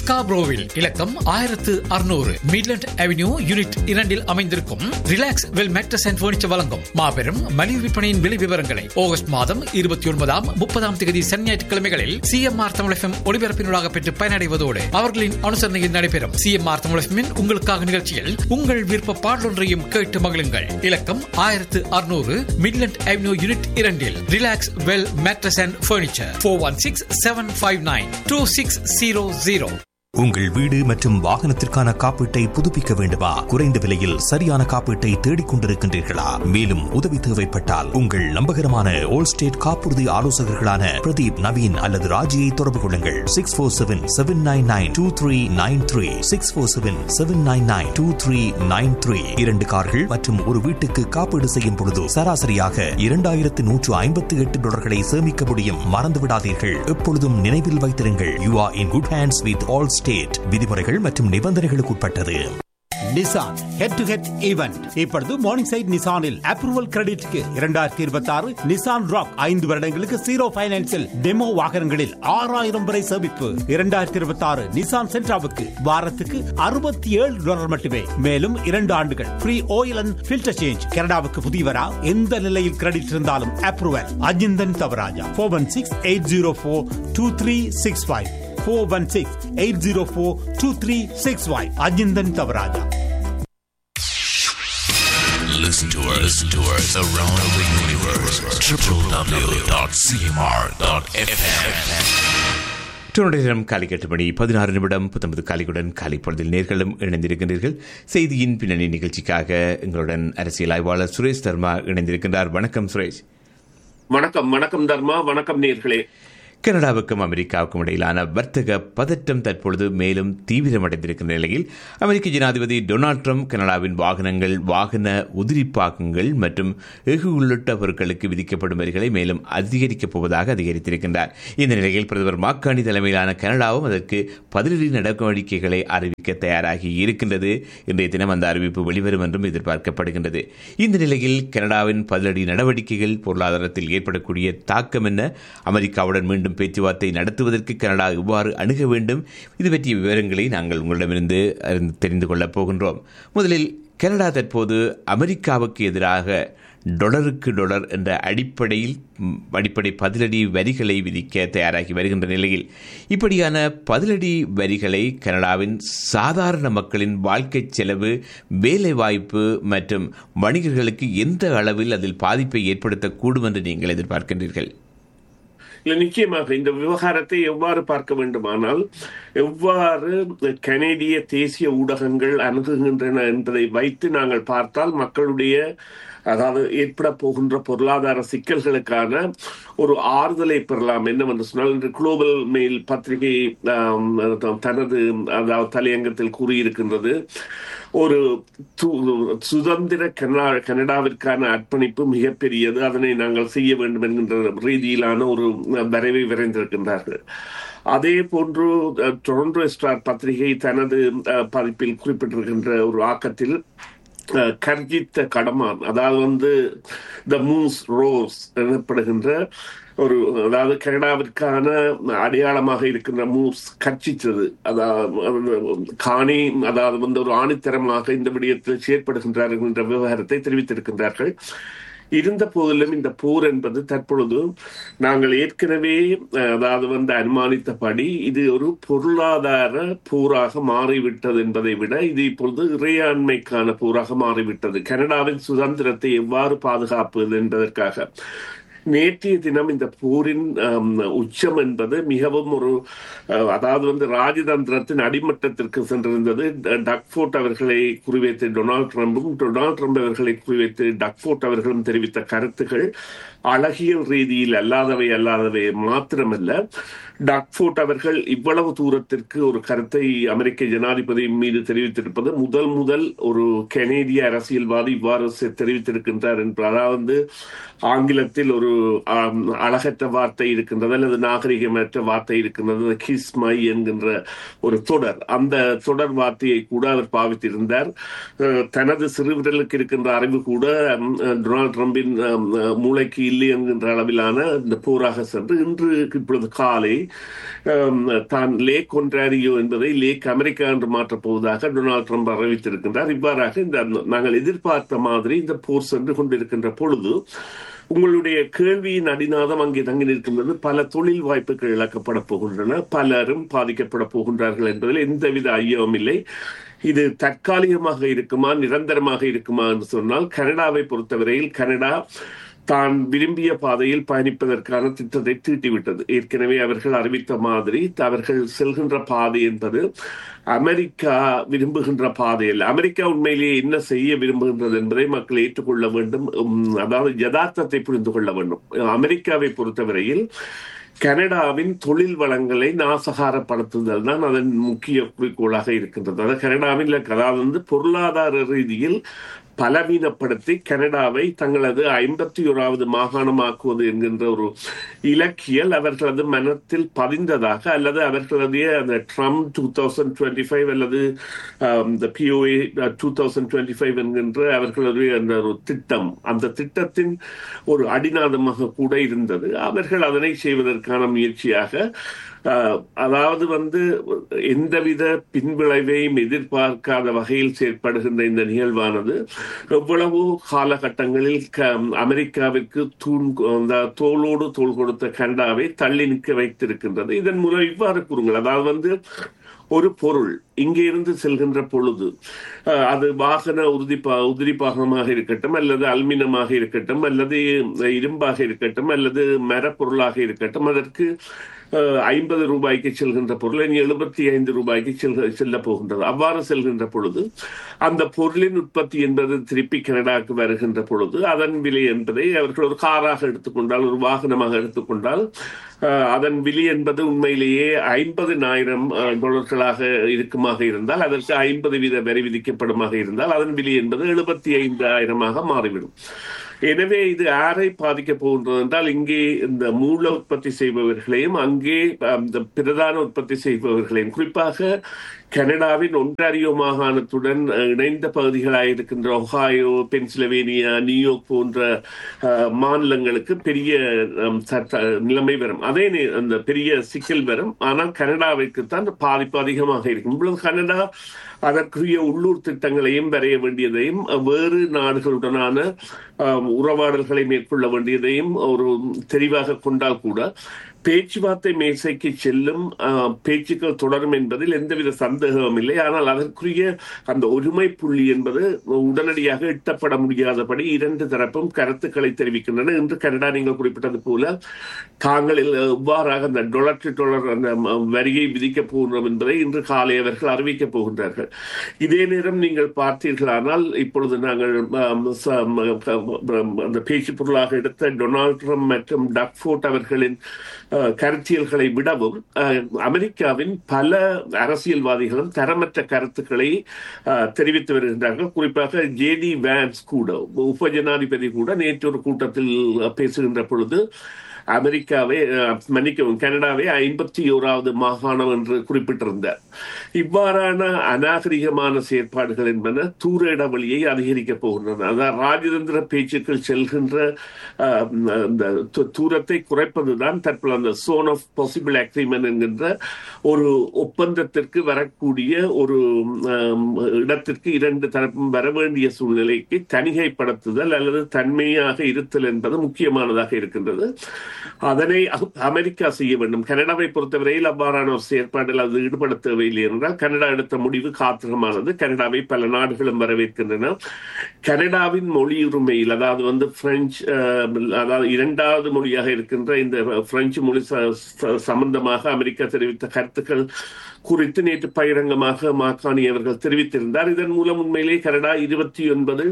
ஸ்காப்ரோவில் இலக்கம் ஆயிரத்து அறுநூறு மிட்லண்ட் அவென்யூ யூனிட் இரண்டில் அமைந்திருக்கும் relax well mattress and furniture வழங்கும் மாபெரும் மலிவு விற்பனையின் விலை விவரங்களை ஆகஸ்ட் மாதம் இருபத்தி ஒன்பதாம் முப்பதாம் தேதி சனி ஞாயிற்றுக்கிழமைகளில் சிஎம்ஆர் தமிழ் எஃப்எம் ஒளிபரப்பினூடாக பெற்று பயனடைவதோடு அவர்களின் அனுசரணையில் நடைபெறும் சிஎம்ஆர் தமிழ் எஃப்எம்மின் உங்களுக்காக நிகழ்ச்சியில் உங்கள் விருப்ப பாடலொன்றையும் கேட்டு மகிழுங்கள் இலக்கம் ஆயிரத்து அறுநூறு மிட்லண்ட் அவென்யூ யூனிட் இரண்டில் relax well mattress and furniture four one six seven five nine two six zero zero உங்கள் வீடு மற்றும் வாகனத்திற்கான காப்பீட்டை புதுப்பிக்க வேண்டுமா குறைந்த விலையில் சரியான காப்பீட்டை தேடிக் கொண்டிருக்கின்றீர்களா மேலும் உதவி தேவைப்பட்டால் உங்கள் நம்பகரமான ஓல் ஸ்டேட் காப்புறுதி ஆலோசகர்களான பிரதீப் நவீன் அல்லது ராஜியை தொடர்பு கொள்ளுங்கள் six four seven seven nine nine two three nine three six four seven seven nine nine two three nine three இரண்டு கார்கள் மற்றும் ஒரு வீட்டுக்கு காப்பீடு செய்யும் பொழுது சராசரியாக இரண்டாயிரத்து நூற்று ஐம்பத்தி எட்டு டாலர்களை சேமிக்க முடியும் மறந்து விடாதீர்கள் எப்பொழுதும் நினைவில் வைத்திருங்கள் you are in good hands with Allstate விதிமுறைகள் மற்றும் நிபந்தனைகளுக்கு உட்பட்டது Nissan head to head event இப்பொழுது மார்னிங் சைட் நிசானில் அப்ரூவல் கிரெடிட்க்கு இரண்டாயிரத்தி இருபத்தி ஆறு நிசான் ராக் ஐந்து வருடங்களுக்கு ஜீரோ பைனான்சில் டெமோ வாகனங்களில் ஆறாயிரம் வரை சேமிப்பு இரண்டாயிரத்தி இருபத்தி ஆறு நிசான் சென்ட்ராவுக்கு வாரத்துக்கு அறுபத்தி ஏழு டாலர் மட்டுமே மேலும் இரண்டு ஆண்டுகள் free oil and filter change கனடாவுக்கு புதியவரா எந்த நிலையில் கிரெடிட் இருந்தாலும் approval Ajinthan Thavarajah four one six eight zero four two three six five four one six eight zero four two three six five Ajinthan Thavarajah Listen to us, listen to us around the universe. www.cmr.fm. Toronto நேரம் காலை எட்டு மணி பதினாறு நிமிடம் புத்தம்பது காலையுடன் காலை பொழுதில் நேர்களும் இணைந்திருக்கின்றீர்கள் செய்தியின் பின்னணி நிகழ்ச்சிக்காக எங்களுடன் அரசியல் ஆய்வாளர் சுரேஷ் தர்மா இணைந்திருக்கின்றார் வணக்கம் சுரேஷ் வணக்கம் வணக்கம் தர்மா வணக்கம் நேர்களே கனடாவுக்கும் அமெரிக்காவுக்கும் இடையிலான வர்த்தக பதட்டம் தற்பொழுது மேலும் தீவிரமடைந்திருக்கின்ற நிலையில் அமெரிக்க ஜனாதிபதி டொனால்ட் ட்ரம்ப் கனடாவின் வாகனங்கள் வாகன உதிரிப்பாக்கங்கள் மற்றும் எஃகு உள்ளிட்ட பொருட்களுக்கு விதிக்கப்படும் வரிகளை மேலும் அதிகரிக்கப் போவதாக அதிகரித்திருக்கின்றார் இந்த நிலையில் பிரதமர் மாக்காணி தலைமையிலான கனடாவும் அதற்கு பதிலடி நடவடிக்கைகளை அறிவிக்க தயாராகி இருக்கின்றது இன்றைய தினம் அந்த அறிவிப்பு வெளிவரும் என்றும் எதிர்பார்க்கப்படுகின்றது இந்த நிலையில் கனடாவின் பதிலடி நடவடிக்கைகள் பொருளாதாரத்தில் ஏற்படக்கூடிய தாக்கம் என்ன அமெரிக்காவுடன் மீண்டும் பேச்சுவார்த்தை நடத்துவதற்கு கனடா எவ்வாறு அணுக வேண்டும் இது பற்றிய விவரங்களை நாங்கள் உங்களிடமிருந்து அறிந்து தெரிந்து கொள்ளப் போகின்றோம் முதலில் கனடா தற்போது அமெரிக்காவுக்கு எதிராக டொலருக்கு டொலர் என்ற அடிப்படையில் ம், அடிப்படை பதிலடி வரிகளை விதிக்க தயாராகி வருகின்ற நிலையில் இப்படியான பதிலடி வரிகளை கனடாவின் சாதாரண மக்களின் வாழ்க்கை செலவு வேலைவாய்ப்பு மற்றும் வணிகர்களுக்கு எந்த அளவில் அதில் பாதிப்பை ஏற்படுத்தக்கூடும் என்று நீங்கள் எதிர்பார்க்கின்றீர்கள் இல்ல நிச்சயமாக இந்த விவகாரத்தை எவ்வாறு பார்க்க வேண்டுமானால் எவ்வாறு கனேடிய தேசிய ஊடகங்கள் அணுகுகின்றன என்பதை வைத்து நாங்கள் பார்த்தால் மக்களுடைய அதாவது ஏற்பட போகின்ற பொருளாதார சிக்கல்களுக்கான ஒரு ஆறுதலை பெறலாம் என்னவென்று சொன்னால் இன்று குளோபல் மெயில் பத்திரிகை ஆம், தனது அதாவது தலையங்கத்தில் கூறியிருக்கின்றது ஒரு து- சுதந்திர கனடா கனடாவிற்கான அர்ப்பணிப்பு மிகப்பெரியது அதனை நாங்கள் செய்ய வேண்டும் என்கின்ற ரீதியிலான ஒரு வரைவை விரைந்திருக்கின்றார்கள் அதே போன்று அஹ், டொரண்டோ ஸ்டார் பத்திரிகை தனது அஹ், பதிப்பில் குறிப்பிட்டிருக்கின்ற ஒரு ஆக்கத்தில் அஹ், கர்ஜித்த கடமான் அதாவது வந்து த மூஸ் ரோஸ் எனப்படுகின்ற ஒரு அதாவது கனடாவிற்கான அடையாளமாக இருக்கின்ற மூஸ் கர்ச்சித்தது அதாவது காணி அதாவது வந்து ஒரு ஆணித்தரமாக இந்த விடயத்தில் செயற்படுகின்றார்கள் என்ற விவகாரத்தை தெரிவித்திருக்கின்றார்கள் இருந்த போதிலும் இந்த போர் என்பது தற்பொழுது நாங்கள் ஏற்கனவே அஹ், அதாவது வந்து அனுமானித்தபடி இது ஒரு பொருளாதார போராக மாறிவிட்டது என்பதை விட இது இப்பொழுது இறையாண்மைக்கான போராக மாறிவிட்டது கனடாவின் சுதந்திரத்தை எவ்வாறு பாதுகாப்பது என்பதற்காக நேற்றைய தினம் இந்த போரின் ஆம், உச்சம் என்பது மிகவும் ஒரு அஹ், அதாவது வந்து ராஜதந்திரத்தின் அடிமட்டத்திற்கு சென்றிருந்தது ட- டக்ஃபோர்ட் அவர்களை குறிவைத்து டொனால்ட் ட்ரம்பும் டொனால்ட் ட்ரம்ப் அவர்களை குறிவைத்து டக்ஃபோர்ட் அவர்களும் தெரிவித்த கருத்துக்கள் அழகியல் ரீதியில் அல்லாதவை அல்லாதவை மாத்திரமல்ல டக்ஃபோர்ட் அவர்கள் இவ்வளவு தூரத்திற்கு ஒரு கருத்தை அமெரிக்க ஜனாதிபதி மீது தெரிவித்திருப்பது முதல் முதல் ஒரு கனேடிய அரசியல்வாதி இவ்வாறு செ- தெரிவித்திருக்கின்றார் என்று அதாவது ஆங்கிலத்தில் ஒரு ஆம், அழகற்ற வார்த்தை இருக்கின்றது அல்லது நாகரிகமற்ற வார்த்தை இருக்கின்றது கிஸ் மை என்கின்ற ஒரு தொடர் அந்த தொடர் வார்த்தையை கூட அவர் பாவித்திருந்தார் அஹ், தனது சிறுவிரலுக்கு இருக்கின்ற அறிவு கூட ம், அஹ், டொனால்ட் ட்ரம்பின் அம், அஹ், மூளைக்கு இல்லை என்கின்ற அளவிலான இந்த போராக சென்று இன்று இப்பொழுது காலை அம், தான் லேக் ஒன்றாரியோ என்பதை லேக் அமெரிக்கா என்று மாற்றப் போவதாக டொனால்ட் ட்ரம்ப் அறிவித்திருக்கின்றார் இவ்வாறாக இந்த நாங்கள் எதிர்பார்த்த மாதிரி இந்த போர் சென்று கொண்டிருக்கின்ற பொழுது உங்களுடைய கேள்வியின் அடிநாதம் அங்கே தங்கி நிற்கின்றது பல தொழில் வாய்ப்புகள் இழக்கப்பட போகின்றன பலரும் பாதிக்கப்பட போகின்றார்கள் என்பதில் எந்தவித ஐயமும் இல்லை இது தற்காலிகமாக இருக்குமா நிரந்தரமாக இருக்குமா என்று சொன்னால் கனடாவை பொறுத்தவரையில் கனடா தான் விரும்பிய பாதையில் பயணிப்பதற்கான திட்டத்தை தீட்டிவிட்டது ஏற்கனவே அவர்கள் அறிவித்த மாதிரி அவர்கள் செல்கின்ற பாதை என்பது அமெரிக்கா விரும்புகின்ற பாதை அல்ல அமெரிக்கா உண்மையிலேயே என்ன செய்ய விரும்புகின்றது என்பதை மக்கள் ஏற்றுக்கொள்ள வேண்டும் உம், அதாவது யதார்த்தத்தை புரிந்து கொள்ள வேண்டும் அமெரிக்காவை பொறுத்தவரையில் கனடாவின் தொழில் வளங்களை நாசகாரப்படுத்துதல் தான் அதன் முக்கிய குறிக்கோளாக இருக்கின்றது அதாவது கனடாவின் அதாவது வந்து பொருளாதார ரீதியில் பலவீனப்படுத்தி கனடாவை தங்களது ஐம்பத்தி ஓராவது மாகாணமாக்குவது என்கின்ற ஒரு இலக்கியல் அவர்களது மனத்தில் பதிந்ததாக அல்லது அவர்களுடைய அந்த Trump two thousand twenty five அல்லது இந்த POA two thousand twenty five என்கின்ற அவர்களுடைய அந்த ஒரு திட்டம் அந்த திட்டத்தின் ஒரு அடிநாதமாக கூட இருந்தது அவர்கள் அதனை செய்வதற்கான முயற்சியாக அஹ், அதாவது வந்து எந்தவித பின்விளைவையும் எதிர்பார்க்காத வகையில் செயற்படுகின்ற இந்த நிகழ்வானது எவ்வளவோ காலகட்டங்களில் க- அமெரிக்காவிற்கு தூண் அந்த தோளோடு தோள் கொடுத்த கனடாவை தள்ளி நிற்க வைத்திருக்கின்றது இதன் மூலம் இவ்வாறு கூறுங்கள் அதாவது வந்து ஒரு பொருள் இங்கே இருந்து செல்கின்ற பொழுது அஹ், அது வாகன உறுதிப்பா உதிரிப்பாகமாக இருக்கட்டும் அல்லது அல்மினமாக இருக்கட்டும் அல்லது இரும்பாக இருக்கட்டும் அல்லது மரப்பொருளாக இருக்கட்டும் அதற்கு ஐம்பது ரூபாய்க்கு செல்கின்ற பொருள் இனி எழுபத்தி ஐந்து ரூபாய்க்கு செல்க செல்ல போகின்றது அவ்வாறு செல்கின்ற பொழுது அந்த பொருளின் உற்பத்தி என்பது திருப்பி கனடாவுக்கு வருகின்ற பொழுது அதன் விலை என்பதை அவர்கள் ஒரு காராக எடுத்துக்கொண்டால் ஒரு வாகனமாக எடுத்துக்கொண்டால் அஹ், அதன் விலை என்பது உண்மையிலேயே ஐம்பதுனாயிரம் டாலர்களாக இருக்குமாக இருந்தால் அதற்கு ஐம்பது வீத வரி விதிக்கப்படுமாக இருந்தால் அதன் விலை என்பது எழுபத்தி ஐந்தாயிரமாக மாறிவிடும் எனவே இது யாரை பாதிக்க போகின்றது என்றால் இங்கே இந்த மூல உற்பத்தி செய்பவர்களையும் அங்கே அஹ், இந்த பிரதான உற்பத்தி செய்பவர்களையும் குறிப்பாக கனடாவின் ஒன்றாரியோ மாகாணத்துடன் அஹ், இணைந்த பகுதிகளாக இருக்கின்ற ஒஹாயோ பென்சில்வேனியா நியூயார்க் போன்ற அஹ், மாநிலங்களுக்கு பெரிய அஹ், சட்ட நிலைமை வரும் அதே நே- அந்த பெரிய சிக்கல் வரும் ஆனால் கனடாவிற்கு தான் பாதிப்பு அதிகமாக இருக்கும் இப்பொழுது கனடா அதற்குரிய உள்ளூர் திட்டங்களையும் வரைய வேண்டியதையும் அஹ், வேறு நாடுகளுடனான அஹ், உறவாடல்களை மேற்கொள்ள வேண்டியதையும் ஒரு தெரிவாக கொண்டால் கூட பேச்சுவார்த்தை மேசைக்கு செல்லும் அஹ், பேச்சுக்கள் தொடரும் என்பதில் எந்தவித சந்தேகமும் இல்லை ஆனால் அதற்குரிய அந்த ஒருமை புள்ளி என்பது உடனடியாக எட்டப்பட முடியாதபடி இரண்டு தரப்பும் கருத்துக்களை தெரிவிக்கின்றன இன்று கனடா நீங்கள் குறிப்பிட்டது போல தாங்கள் எவ்வாறாக அந்த டொலர் டு டொலர் அந்த ம- வரியை விதிக்கப் போகிறோம் என்பதை இன்று காலை அவர்கள் அறிவிக்கப் போகின்றார்கள் இதே நேரம் நீங்கள் பார்த்தீர்களானால் இப்பொழுது நாங்கள் ஆம், ச- ம- க- ம- அந்த பேச்சு பொருளாக எடுத்த டொனால்ட் ட்ரம்ப் மற்றும் டக்ஃபோர்ட் அவர்களின் அஹ், கருத்தியல்களை விடவும் அஹ், அமெரிக்காவின் பல அரசியல்வாதிகளும் தரமற்ற கருத்துக்களை அஹ், தெரிவித்து வருகின்றார்கள் குறிப்பாக ஜேடி வேன்ஸ் கூட உப ஜனாதிபதி கூட நேற்று ஒரு கூட்டத்தில் பேசுகின்ற பொழுது அமெரிக்காவை அஹ், மன்னிக்கவும் கனடாவை ஐம்பத்தி ஓராவது மாகாணம் என்று குறிப்பிட்டிருந்தார் இவ்வாறான அநாகரிகமான செயற்பாடுகள் என்பன தூர இடைவெளியை அதிகரிக்கப் போகின்றன அதாவது ராஜதந்திர பேச்சுக்கள் செல்கின்ற அஹ், இந்த து- தூரத்தை குறைப்பதுதான் தற்போது அந்த சோன் ஆஃப் பாசிபிள் அக்ரிமெண்ட் என்கின்ற ஒரு ஒப்பந்தத்திற்கு வரக்கூடிய ஒரு அஹ், இடத்திற்கு இரண்டு தரப்பும் வர வேண்டிய சூழ்நிலைக்கு தணிகைப்படுத்துதல் அல்லது தன்மையாக இருத்தல் என்பது முக்கியமானதாக இருக்கின்றது அதனை அ- அமெரிக்கா செய்ய வேண்டும் கனடாவை பொறுத்தவரையில் அவ்வாறான ஒரு செயற்பாட்டில் அது ஈடுபட தேவையில்லை என்றால் கனடா எடுத்த முடிவு காத்திரமானது கனடாவை பல நாடுகளும் வரவேற்கின்றன கனடாவின் மொழி உரிமையில் அதாவது வந்து பிரெஞ்சு அஹ், அதாவது இரண்டாவது மொழியாக இருக்கின்ற இந்த பிரெஞ்சு மொழி ச- ச- சம்பந்தமாக அமெரிக்கா தெரிவித்த கருத்துக்கள் குறித்து நேற்று பகிரங்கமாக மாக்காணி அவர்கள் தெரிவித்திருந்தார் இதன் மூலம் உண்மையிலே கனடா இருபத்தி ஒன்பது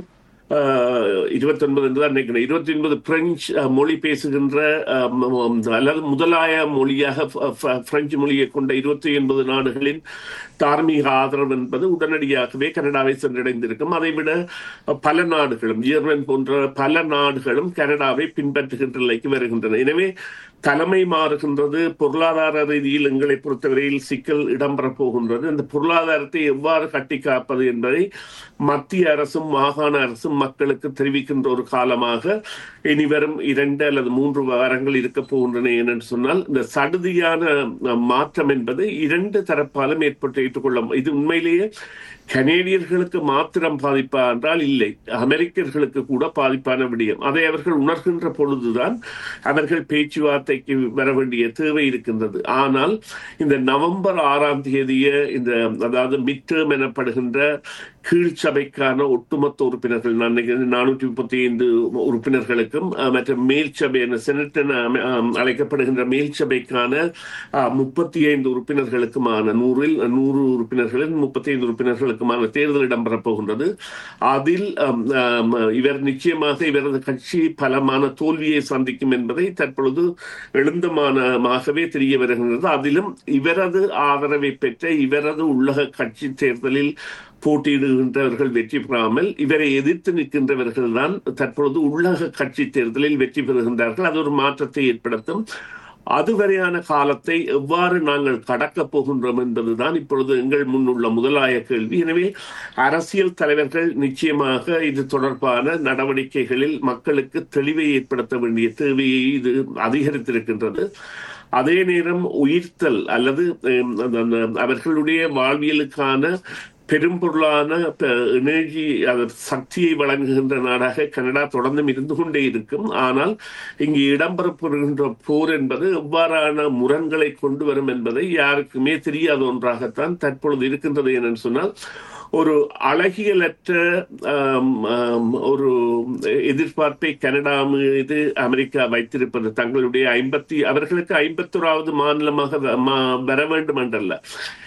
இருபத்தி ஒன்பது என்று தான் நினைக்கிறேன் இருபத்தி ஒன்பது பிரெஞ்சு அஹ், மொழி பேசுகின்ற அஹ், ம- ம- அல்லது முதலாய மொழியாக ப- ப- பிரெஞ்சு மொழியை கொண்ட இருபத்தி ஒன்பது நாடுகளின் தார்மீக ஆதரவு என்பது உடனடியாகவே கனடாவை சென்றடைந்திருக்கும் அதைவிட அஹ், பல நாடுகளும் ஜெர்மன் போன்ற பல நாடுகளும் கனடாவை பின்பற்றுகின்ற நிலைக்கு வருகின்றன எனவே தலைமை மாறுகின்றது பொருளாதார ரீதியில் எங்களை பொறுத்தவரையில் சிக்கல் இடம்பெறப் போகின்றது அந்த பொருளாதாரத்தை எவ்வாறு கட்டி காப்பது என்பதை மத்திய அரசும் மாகாண அரசும் மக்களுக்கு தெரிவிக்கின்ற ஒரு காலமாக இனிவரும் இரண்டு அல்லது மூன்று வாரங்கள் இருக்க போகின்றன என்று சொன்னால் இந்த சடுதியான அஹ், மாற்றம் என்பது இரண்டு தரப்பாலும் ஏற்பட்டு ஏற்றுக்கொள்ள இது உண்மையிலேயே கனேடியர்களுக்கு மாத்திரம் பாதிப்பா என்றால் இல்லை அமெரிக்கர்களுக்கு கூட பாதிப்பான விடயம் அதை அவர்கள் உணர்கின்ற பொழுதுதான் அவர்கள் பேச்சுவார்த்தைக்கு வர வேண்டிய தேவை இருக்கின்றது ஆனால் இந்த நவம்பர் ஆறாம் தேதிய இந்த அதாவது மிட் டேர்ம் எனப்படுகின்ற கீழ்ச்சபைக்கான ஒட்டுமொத்த உறுப்பினர்கள் நான் நினைக்கிறேன் நானூற்றி முப்பத்தி ஐந்து உறுப்பினர்களுக்கும் அஹ், மற்றும் மேல் சபை என செனட் என அமை- அஹ், அழைக்கப்படுகின்ற மேல் சபைக்கான முப்பத்தி ஐந்து உறுப்பினர்களுக்குமான நூறில் நூறு உறுப்பினர்களில் முப்பத்தி ஐந்து உறுப்பினர்களுக்குமான தேர்தல் இடம்பெறப் போகின்றது அதில் அம், அம், இவர் நிச்சயமாக இவரது கட்சி பலமான தோல்வியை சந்திக்கும் என்பதை தற்பொழுது எழுந்தமானமாகவே தெரிய வருகின்றது அதிலும் இவரது ஆதரவை பெற்ற இவரது உள்ளக கட்சி தேர்தலில் போட்டியிடுகின்றவர்கள் வெற்றி பெறாமல் இவரை எதிர்த்து நிற்கின்றவர்கள் தான் தற்பொழுது உள்ளக கட்சி தேர்தலில் வெற்றி பெறுகின்றார்கள் அது ஒரு மாற்றத்தை ஏற்படுத்தும் அதுவரையான காலத்தை எவ்வாறு நாங்கள் கடக்கப் போகின்றோம் என்பதுதான் இப்பொழுது எங்கள் முன்னுள்ள முதலாய கேள்வி எனவே அரசியல் தலைவர்கள் நிச்சயமாக இது தொடர்பான நடவடிக்கைகளில் மக்களுக்கு தெளிவை ஏற்படுத்த வேண்டிய தேவையை இது அதிகரித்திருக்கின்றது அதே நேரம் உயிர்த்தல் அல்லது ஹம், அந்த- அந்த அவர்களுடைய வாழ்வியலுக்கான பெரும்பொருளான எனர்ஜி சக்தியை வழங்குகின்ற நாடாக கனடா தொடர்ந்தும் இருந்து கொண்டே இருக்கும் ஆனால் இங்கு இடம்பெறப்படுகின்ற போர் என்பது எவ்வாறான முரண்களை கொண்டு வரும் என்பதை யாருக்குமே தெரியாத ஒன்றாகத்தான் தற்பொழுது இருக்கின்றது என்று சொன்னால் ஒரு அழகியலற்ற ஆம், ஆம், ஒரு எதிர்பார்ப்பை கனடா மீது அமெரிக்கா வைத்திருப்பது தங்களுடைய ஐம்பத்தி அவர்களுக்கு ஐம்பத்தோராவது மாநிலமாக வ- மா- வர வேண்டும் என்றல்ல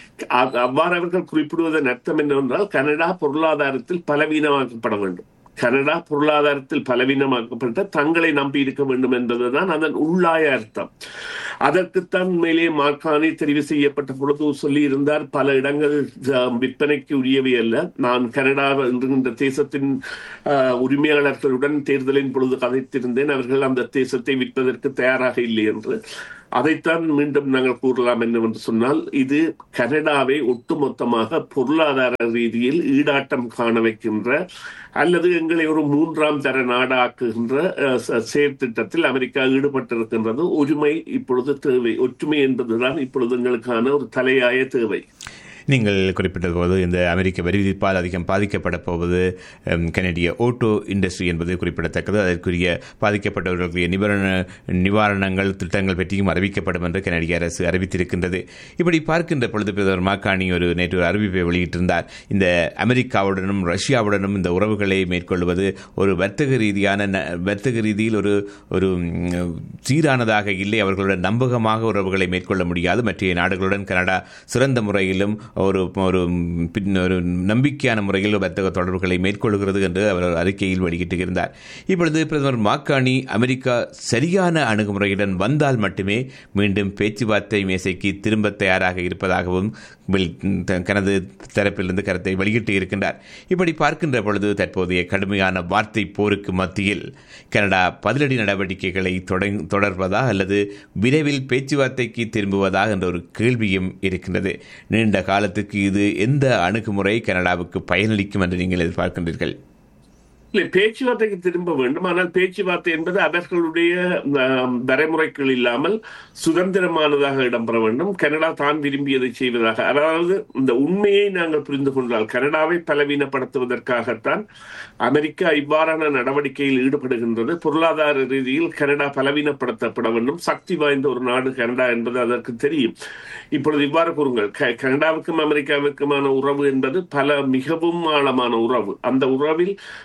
அ- அவ்வாறு அவர்கள் குறிப்பிடுவதன் அர்த்தம் என்னவென்றால் கனடா பொருளாதாரத்தில் பலவீனமாக்கப்பட வேண்டும் கனடா பொருளாதாரத்தில் பலவீனமாக்கப்பட்ட தங்களை நம்பி இருக்க வேண்டும் என்பதுதான் அதன் உள்ளாய அர்த்தம் அதற்குத்தான் மேலே மார்கானி தெரிவு செய்யப்பட்ட பொழுது சொல்லி இருந்தார் பல இடங்கள் அஹ், விற்பனைக்கு உரியவை அல்ல நான் கனடா என்கின்ற தேசத்தின் அஹ், உரிமையாளர்களுடன் தேர்தலின் பொழுது கதைத்திருந்தேன் அவர்கள் அந்த தேசத்தை விற்பதற்கு தயாராக இல்லை என்று அதைத்தான் மீண்டும் நாங்கள் கூறலாம் என்னவென்று சொன்னால் இது கனடாவை ஒட்டுமொத்தமாக பொருளாதார ரீதியில் ஈடாட்டம் காண வைக்கின்ற அல்லது எங்களை ஒரு மூன்றாம் தர நாடாக்குகின்ற அஹ், ச- செயற்திட்டத்தில் அமெரிக்கா ஈடுபட்டிருக்கின்றது ஒருமை இப்பொழுது தேவை ஒற்றுமை என்பதுதான் இப்பொழுது எங்களுக்கான ஒரு தலையாய தேவை நீங்கள் குறிப்பிட்டது போது இந்த அமெரிக்க வரி விதிப்பால் அதிகம் பாதிக்கப்பட போவது ஹம், கனடிய ஓட்டோ இண்டஸ்ட்ரி என்பது குறிப்பிடத்தக்கது அதற்குரிய பாதிக்கப்பட்டவர்களுடைய நிவாரண நிவாரணங்கள் திட்டங்கள் பற்றியும் அறிவிக்கப்படும் என்று கனடிய அரசு அறிவித்திருக்கின்றது இப்படி பார்க்கின்ற பொழுது பிரதமர் மாக்காணி ஒரு நேற்று ஒரு அறிவிப்பை வெளியிட்டிருந்தார் இந்த அமெரிக்காவுடனும் ரஷ்யாவுடனும் இந்த உறவுகளை மேற்கொள்வது ஒரு வர்த்தக ரீதியான ந- வர்த்தக ரீதியில் ஒரு ஒரு ம், சீரானதாக இல்லை அவர்களுடன் நம்பகமாக உறவுகளை மேற்கொள்ள முடியாது மற்ற நாடுகளுடன் கனடா சிறந்த முறையிலும் ஒரு ஒரு பின் ஒரு நம்பிக்கையான முறையில் வர்த்தக தொடர்புகளை மேற்கொள்கிறது என்று அவர் ஒரு அறிக்கையில் வெளியிட்டிருந்தார் இப்பொழுது பிரதமர் மாக்காணி அமெரிக்கா சரியான அணுகுமுறையுடன் வந்தால் மட்டுமே மீண்டும் பேச்சுவார்த்தை மேசைக்கு திரும்ப தயாராக இருப்பதாகவும் வெளி- த- தனது தரப்பிலிருந்து கருத்தை வெளியிட்டு இருக்கின்றார் இப்படி பார்க்கின்ற பொழுது தற்போதைய கடுமையான வார்த்தை போருக்கு மத்தியில் கனடா பதிலடி நடவடிக்கைகளை தொடங்- தொடர்வதா அல்லது விரைவில் பேச்சுவார்த்தைக்கு திரும்புவதா என்ற ஒரு கேள்வியும் இருக்கின்றது நீண்ட காலத்துக்கு இது எந்த அணுகுமுறை கனடாவுக்கு பயனளிக்கும் என்று நீங்கள் எதிர்பார்க்கின்றீர்கள் இல்லை பேச்சுவார்த்தைக்கு திரும்ப வேண்டும் ஆனால் பேச்சுவார்த்தை என்பது அவர்களுடைய ஆம், வரைமுறைகள் இல்லாமல் சுதந்திரமானதாக இடம்பெற வேண்டும் கனடா தான் விரும்பியதை செய்வதாக அதாவது இந்த உண்மையை நாங்கள் புரிந்து கொண்டால் கனடாவை பலவீனப்படுத்துவதற்காகத்தான் அமெரிக்கா இவ்வாறான நடவடிக்கையில் ஈடுபடுகின்றது பொருளாதார ரீதியில் கனடா பலவீனப்படுத்தப்பட வேண்டும் சக்தி வாய்ந்த ஒரு நாடு கனடா என்பது அதற்கு தெரியும் இப்பொழுது இவ்வாறு கூறுங்கள் க- கனடாவுக்கும் அமெரிக்காவுக்குமான உறவு என்பது பல மிகவும் ஆழமான உறவு அந்த உறவில் தாக்க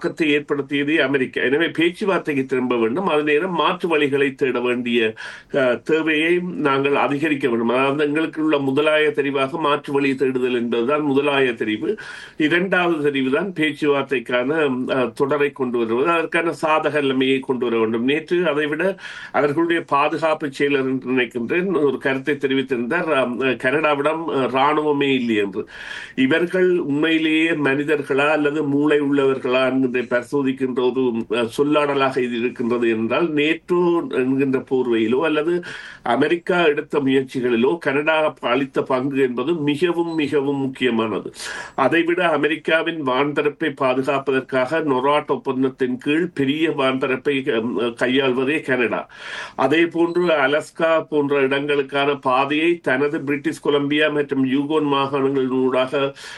தாக்கத்தை ஏற்படுத்தியதே அமெரிக்கா எனவே பேச்சுவார்த்தைக்கு திரும்ப வேண்டும் அதே நேரம் மாற்று வழிகளை தேட வேண்டிய அஹ், தேவையை நாங்கள் அதிகரிக்க வேண்டும் அதாவது எங்களுக்கு உள்ள முதலாய தெரிவாக மாற்று வழி தேடுதல் என்பதுதான் முதலாய தெரிவு இரண்டாவது தெரிவு தான் பேச்சுவார்த்தைக்கான அஹ், தொடரை கொண்டு வருவது அதற்கான சாதக நிலைமையை கொண்டு வர வேண்டும் நேற்று அதை விட அவர்களுடைய பாதுகாப்பு செயலர் என்று நினைக்கின்றேன் ஒரு கருத்தை தெரிவித்திருந்தார் அஹ், கனடாவிடம் அஹ், ராணுவமே இல்லை என்று இவர்கள் உண்மையிலேயே மனிதர்களா அல்லது மூளை உள்ளவர்களா என்கின்ற பரிசோதிக்கின்ற ஒரு அஹ், சொல்லாடலாக இது இருக்கின்றது என்றால் நேற்றோ என்கின்ற போர்வையிலோ அல்லது அமெரிக்கா எடுத்த முயற்சிகளிலோ கனடா அளித்த பங்கு என்பது மிகவும் மிகவும் முக்கியமானது அதைவிட அமெரிக்காவின் வான்பரப்பை பாதுகாப்பதற்காக நொராட் ஒப்பந்தத்தின் கீழ் பெரிய வான்பரப்பை அஹ், கையாள்வதே கனடா அதே போன்று அலஸ்கா போன்ற இடங்களுக்கான பாதையை தனது பிரிட்டிஷ் கொலம்பியா மற்றும் யூகோன் மாகாணங்களினூடாக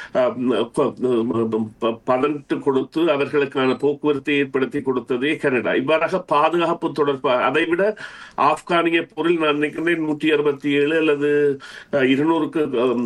பதனிட்டு கொடுத்து அவர்களுக்கான போக்குவரத்தை ஏற்படுத்தி கொடுத்ததே கனடா இவ்வாறாக பாதுகாப்பு தொடர்பாக அதைவிட ஆப்கானிய போரில் நான் நினைக்கிறேன் நூற்றி அறுபத்தி ஏழு அல்லது அஹ், இருநூறுக்கு அஹ்,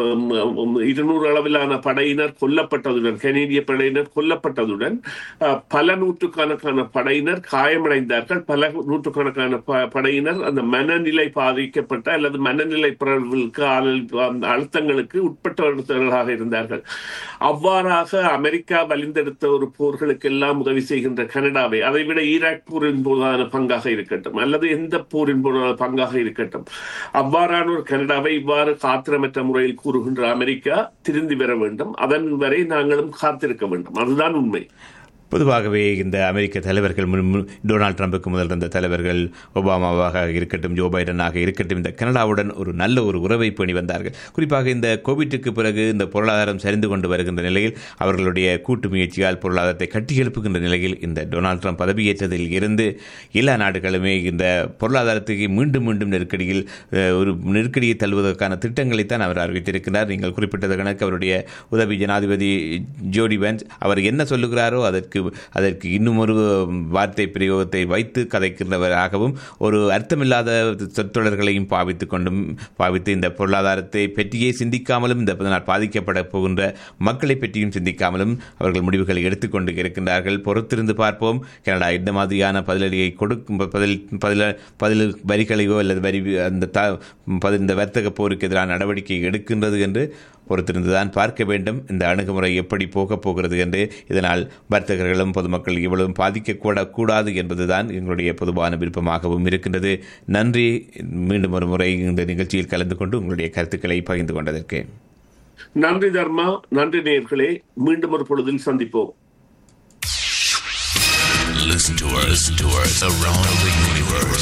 அஹ், இருநூறு அளவிலான படையினர் கொல்லப்பட்டதுடன் கனேடிய படையினர் கொல்லப்பட்டதுடன் அஹ், பல நூற்றுக்கணக்கான படையினர் காயமடைந்தார்கள் பல நூற்றுக்கணக்கான ப- படையினர் அந்த மனநிலை பாதிக்கப்பட்ட அல்லது மனநிலை பிறழ்வுகளுக்கு ஆளல் அந்த அழுத்தங்களுக்கு உட்பட்டவர்களாக இருந்தார்கள் அவ்வாறாக அமெரிக்கா வலிந்தெடுத்த ஒரு போர்களுக்கெல்லாம் உதவி செய்கின்ற கனடாவை அதைவிட ஈராக் போரின் போதான பங்காக இருக்கட்டும் அல்லது எந்த போரின் போதான பங்காக இருக்கட்டும் அவ்வாறான ஒரு கனடாவை இவ்வாறு காத்திரமற்ற முறையில் கூறுகின்ற அமெரிக்கா திருந்தி வர வேண்டும் அதன் வரை நாங்களும் காத்திருக்க வேண்டும் அதுதான் உண்மை பொதுவாகவே இந்த அமெரிக்க தலைவர்கள் முன் முன் டொனால்ட் ட்ரம்புக்கு முதல் இருந்த தலைவர்கள் ஒபாமாவாக இருக்கட்டும் ஜோ பைடனாக இருக்கட்டும் இந்த கனடாவுடன் ஒரு நல்ல ஒரு உறவை பேணி வந்தார்கள் குறிப்பாக இந்த கோவிட்டுக்கு பிறகு இந்த பொருளாதாரம் சரிந்து கொண்டு வருகின்ற நிலையில் அவர்களுடைய கூட்டு முயற்சியால் பொருளாதாரத்தை கட்டியெழுப்புகின்ற நிலையில் இந்த டொனால்ட் ட்ரம்ப் பதவியேற்றதில் இருந்து எல்லா நாடுகளுமே இந்த பொருளாதாரத்துக்கு மீண்டும் மீண்டும் நெருக்கடியில் அஹ், ஒரு நெருக்கடியை தள்ளுவதற்கான திட்டங்களைத்தான் அவர் அறிவித்திருக்கிறார் நீங்கள் குறிப்பிட்டது கணக்கு அவருடைய உதவி ஜனாதிபதி ஜோடி பென்ஸ் அவர் என்ன சொல்லுகிறாரோ அதற்கு அதற்கு இன்னும் ஒரு வார்த்தை பிரயோகத்தை வைத்து கதைக்கின்றவராகவும் ஒரு அர்த்தமில்லாத சொற்றொடர்களையும் பாவித்துக் கொண்டும் பாவித்து இந்த பொருளாதாரத்தை பற்றியே சிந்திக்காமலும் இந்த இதனால் பாதிக்கப்பட போகின்ற மக்களை பற்றியும் சிந்திக்காமலும் அவர்கள் முடிவுகளை எடுத்துக்கொண்டு இருக்கின்றார்கள் பொறுத்திருந்து பார்ப்போம் கனடா இந்த மாதிரியான பதிலடியை கொடுக்கும் பதில் பதில பதில் வரிகளையோ அல்லது வரி அந்த த பதில் இந்த வர்த்தக போருக்கு எதிரான நடவடிக்கை எடுக்கின்றது என்று பொறுத்திருந்துதான் பார்க்க வேண்டும் இந்த அணுகுமுறை எப்படி போகப் போகிறது என்று இதனால் வர்த்தகர்களும் பொதுமக்கள் இவ்வளவும் பாதிக்கக்கூட கூடாது என்பதுதான் எங்களுடைய பொதுவான விருப்பமாகவும் இருக்கின்றது நன்றி மீண்டும் ஒரு முறை இந்த நிகழ்ச்சியில் கலந்து கொண்டு உங்களுடைய கருத்துக்களை பகிர்ந்து கொண்டதற்கு நன்றி தர்மா நன்றி நேயர்களே மீண்டும் ஒரு பொழுதில் சந்திப்போம் Listen to us, to us around the universe.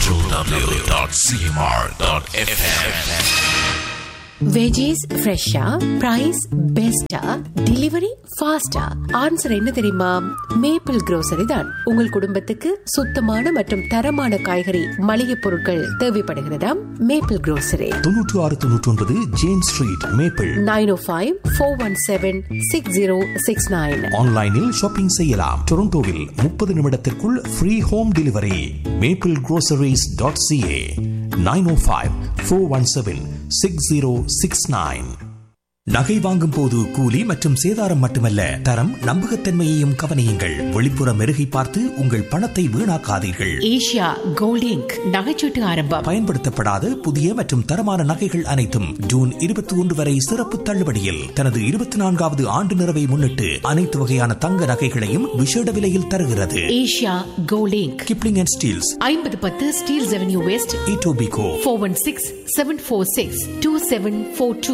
www.cmr.fm. Veggies ஃப்ரெஷ்ஷா பிரைஸ் பெஸ்டா டெலிவரி ஃபாஸ்டா ஆன்சர் என்ன தெரியுமா மேப்பிள் grocery தான் உங்கள் குடும்பத்துக்கு சுத்தமான மற்றும் தரமான காய்கறி மளிகை பொருட்கள் தேவைப்படுகிறதா மேப்பிள் grocery தொன்னூற்று ஆறு தொன்னூற்றி ஒன்பது James street maple nine O five four one seven six zero six nine ஆன்லைனில் ஷாப்பிங் செய்யலாம் டொரண்டோவில் முப்பது நிமிடத்திற்குள் free home delivery maple groceries.ca dot CA nine O five four one seven six zero six nine நகை வாங்கும் போது கூலி மற்றும் சேதாரம் மட்டுமல்ல தரம் நம்பகத்தன்மையையும் கவனியுங்கள் வெளிப்புற மெருகை பார்த்து உங்கள் பணத்தை வீணாக்காதீர்கள் ஏஷியா கோல்ட் இங்க் நகைச்சீட்டு ஆரம்பம் பயன்படுத்தப்படாத புதிய மற்றும் தரமான நகைகள் அனைத்தும் ஜூன் இருபத்தி ஒன்று வரை சிறப்பு தள்ளுபடியில் தனது இருபத்தி நான்காவது ஆண்டு நிறைவை முன்னிட்டு அனைத்து வகையான தங்க நகைகளையும் விசேட விலையில் தருகிறது Asia gold inc Kipling and Steeles ஐம்பது பத்து Steeles avenue west Etobicoke four one six seven four six two seven four two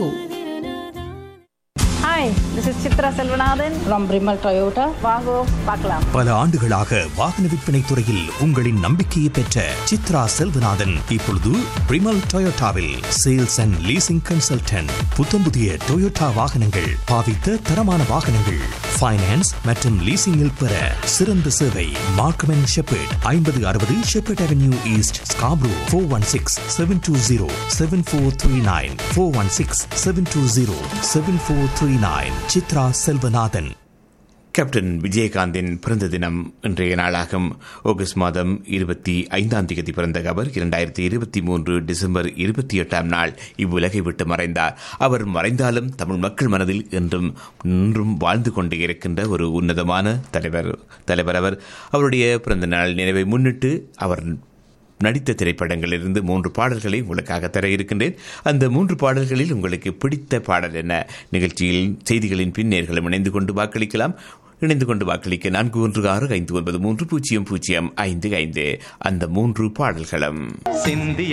hi this is Chitra Selvanathan from Brimell Toyota வாங்கோ பார்க்கலாம் பல ஆண்டுகளாக வாகன விற்பனை துறையில் உங்களின் நம்பிக்கையை பெற்ற சித்ரா செல்வநாதன் இப்பொழுது பிரிமல் டொயோட்டாவில் சேல்ஸ் அண்ட் லீசிங் கன்சல்டன்ட் புத்தம் புதிய டொயோட்டா வாகனங்கள் பாவித்த தரமான வாகனங்கள் ஃபைனான்ஸ் மற்றும் லீசிங்கில் பெற சிறந்த சேவை மார்க்கம் அண்ட் ஷெப்பர்ட் ஐம்பது அறுபது Sheppard avenue east Scarborough four one six seven two zero seven four three nine four one six seven two zero seven four three nine Chitra Selvanathan captain விஜயகாந்தின் பிறந்த தினம் இன்றைய நாளாகும் ஆகஸ்ட் மாதம் இருபத்தி ஐந்தாம் தேதி பிறந்த அவர் இரண்டாயிரத்தி இருபத்தி மூன்று டிசம்பர் இருபத்தி எட்டாம் நாள் இவ்வுலகை விட்டு மறைந்தார் அவர் மறைந்தாலும் தமிழ் மக்கள் மனதில் என்றும் இன்றும் வாழ்ந்து கொண்டே இருக்கின்ற ஒரு உன்னதமான தலைவர் தலைவர் அவர் அவருடைய பிறந்த நாள் நினைவை முன்னிட்டு அவர் நடித்த திரைப்படங்களிலிருந்து மூன்று பாடல்களை உங்களுக்காக தர இருக்கின்றேன் அந்த மூன்று பாடல்களில் உங்களுக்கு பிடித்த பாடல் என்ன நிகழ்ச்சியில் செய்திகளின் பின் நேர்களும் இணைந்து கொண்டு வாக்களிக்கலாம் இணைந்து கொண்டு வாக்களிக்க நான்கு ஒன்று ஆறு ஐந்து ஒன்பது மூன்று பூஜ்ஜியம் பூஜ்ஜியம் ஐந்து ஐந்து அந்த மூன்று பாடல்களும் சிந்திய